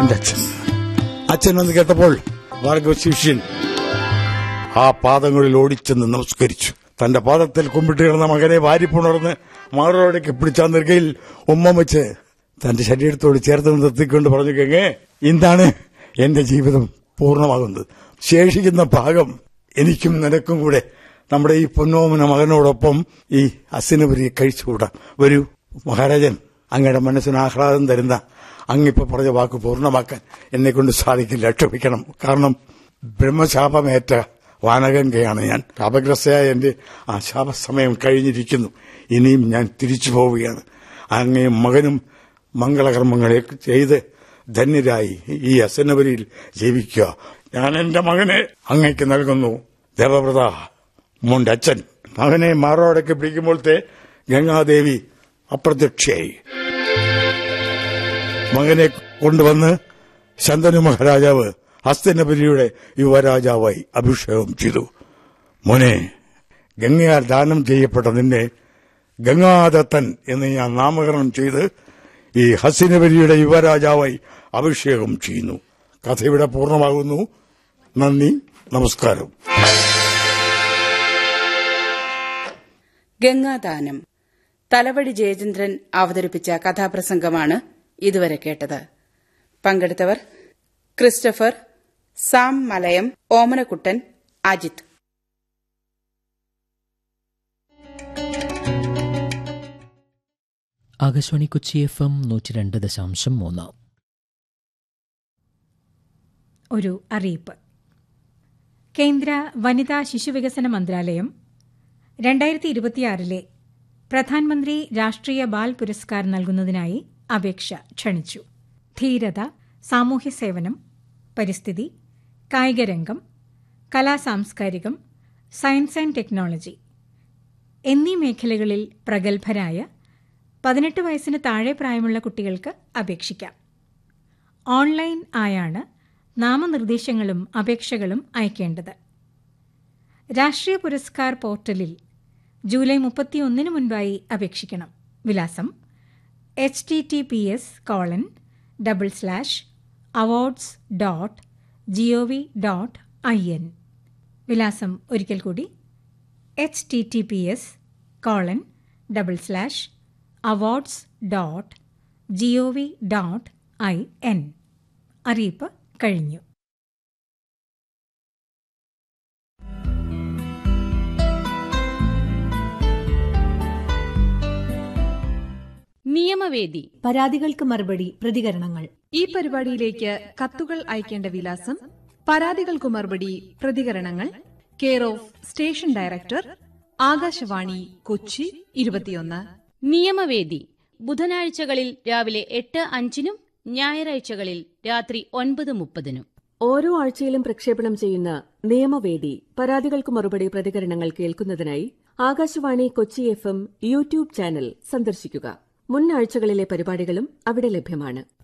എന്റെ അച്ഛൻ അച്ഛൻ എന്ന് കേട്ടപ്പോൾ ഭാർഗവ ശിഷ്യൻ ആ പാദങ്ങളിൽ ഓടിച്ചെന്ന് നമസ്കരിച്ചു തന്റെ പാദത്തിൽ കുമ്പിട്ട് കിടന്ന മകനെ വാരിപ്പുണർന്ന് മാറോടേക്ക് പിടിച്ചാ നിൽക്കയിൽ ഉമ്മ വെച്ച് തന്റെ ശരീരത്തോട് ചേർത്ത് നിർത്തിക്കൊണ്ട് പറഞ്ഞു കെങ്ങേ ഇന്നാണ് എന്റെ ജീവിതം പൂർണ്ണമാകുന്നത് ശേഷിക്കുന്ന ഭാഗം എനിക്കും നിനക്കും കൂടെ നമ്മുടെ ഈ പൊന്നോമന മകനോടൊപ്പം ഈ അസിനപുരി കഴിച്ചുകൂടാം വരൂ മഹാരാജൻ അങ്ങയുടെ മനസ്സിന് ആഹ്ലാദം തരുന്ന അങ്ങിപ്പോ പറഞ്ഞ വാക്ക് പൂർണ്ണമാക്കാൻ എന്നെ കൊണ്ട് സാധിക്കില്ല ക്ഷമിക്കണം കാരണം ബ്രഹ്മശാപമേറ്റ വാനഗംഗയാണ് ഞാൻ ശാപഗ്രസ്തയായ എന്റെ ആ ശാപസമയം കഴിഞ്ഞിരിക്കുന്നു ഇനിയും ഞാൻ തിരിച്ചു പോവുകയാണ് അങ്ങയും മകനും മംഗളകർമ്മങ്ങളെ ചെയ്ത് ധന്യരായി ഈ അസനവരിയിൽ ജീവിക്കുക ഞാൻ എന്റെ മകനെ അങ്ങയ്ക്ക് നൽകുന്നു ദേവവ്രത മോന്റെ അച്ഛൻ മകനെ മാറോടൊക്കെ പിടിക്കുമ്പോഴത്തെ ഗംഗാദേവി അപ്രത്യക്ഷയായി മകനെ കൊണ്ടുവന്ന് ശന്തനു മഹാരാജാവ് ഹസ്തനപുരിയുടെ യുവരാജാവായി അഭിഷേകം ചെയ്തു മോനെ ഗംഗയാൽ ദാനം ചെയ്യപ്പെട്ട നിന്നെ ഗംഗാദത്തൻ എന്ന് ഞാൻ നാമകരണം ചെയ്ത് ഈ ഹസ്തിനപുരിയുടെ യുവരാജാവായി അഭിഷേകം ചെയ്യുന്നു കഥ ഇവിടെ പൂർണ്ണമാകുന്നു നന്ദി നമസ്കാരം ഗംഗാദാനം തലവടി ജയചന്ദ്രൻ അവതരിപ്പിച്ച കഥാപ്രസംഗമാണ് ഇതുവരെ കേട്ടത് പങ്കെടുത്തവർ ക്രിസ്റ്റഫർ സാം മലയം ഓമനക്കുട്ടൻ അജിത് ആകാശവാണി കൊച്ചി എഫ് എം നൂറ്റി രണ്ട് ദശാംശം മൂന്ന് ഒരു അറിയിപ്പ് കേന്ദ്ര വനിതാ ശിശുവികസന മന്ത്രാലയം രണ്ടായിരത്തി ഇരുപത്തിയാറിലെ പ്രധാനമന്ത്രി രാഷ്ട്രീയ ബാൽ പുരസ്കാർ നൽകുന്നതിനായി അപേക്ഷ ക്ഷണിച്ചു ധീരത സാമൂഹ്യ സേവനം പരിസ്ഥിതി കായികരംഗം കലാസാംസ്കാരികം സയൻസ് ആൻഡ് ടെക്നോളജി എന്നീ മേഖലകളിൽ പ്രഗത്ഭരായ പതിനെട്ട് വയസ്സിന് താഴെ പ്രായമുള്ള കുട്ടികൾക്ക് അപേക്ഷിക്കാം ഓൺലൈൻ ആയാണ് നാമനിർദ്ദേശങ്ങളും അപേക്ഷകളും അയക്കേണ്ടത് രാഷ്ട്രീയ പുരസ്കാർ പോർട്ടലിൽ ജൂലൈ മുപ്പത്തിയൊന്നിന് മുൻപായി അപേക്ഷിക്കണം വിലാസം H T T P S colon double slash awards dot G O V dot I N വിലാസം ഒരിക്കൽ കൂടി H T T P S colon double slash awards dot G O V dot I N അറിയിപ്പ് കഴിഞ്ഞു നിയമവേദി പരാതികൾക്ക് മറുപടി പ്രതികരണങ്ങൾ ഈ പരിപാടിയിലേക്ക് കത്തുകൾ അയക്കേണ്ട വിലാസം പരാതികൾക്കു മറുപടി പ്രതികരണങ്ങൾ care of station director Akashvani Kochi ഇരുപത്തിയൊന്ന് നിയമവേദി ബുധനാഴ്ചകളിൽ രാവിലെ എട്ട് അഞ്ചിനും ഞായറാഴ്ചകളിൽ രാത്രി ഒൻപത് മുപ്പതിനും ഓരോ ആഴ്ചയിലും പ്രക്ഷേപണം ചെയ്യുന്ന നിയമവേദി പരാതികൾക്ക് മറുപടി പ്രതികരണങ്ങൾ കേൾക്കുന്നതിനായി Akashvani Kochi F M YouTube channel സന്ദർശിക്കുക മുൻ ആഴ്ചകളിലെ പരിപാടികളും അവിടെ ലഭ്യമാണ്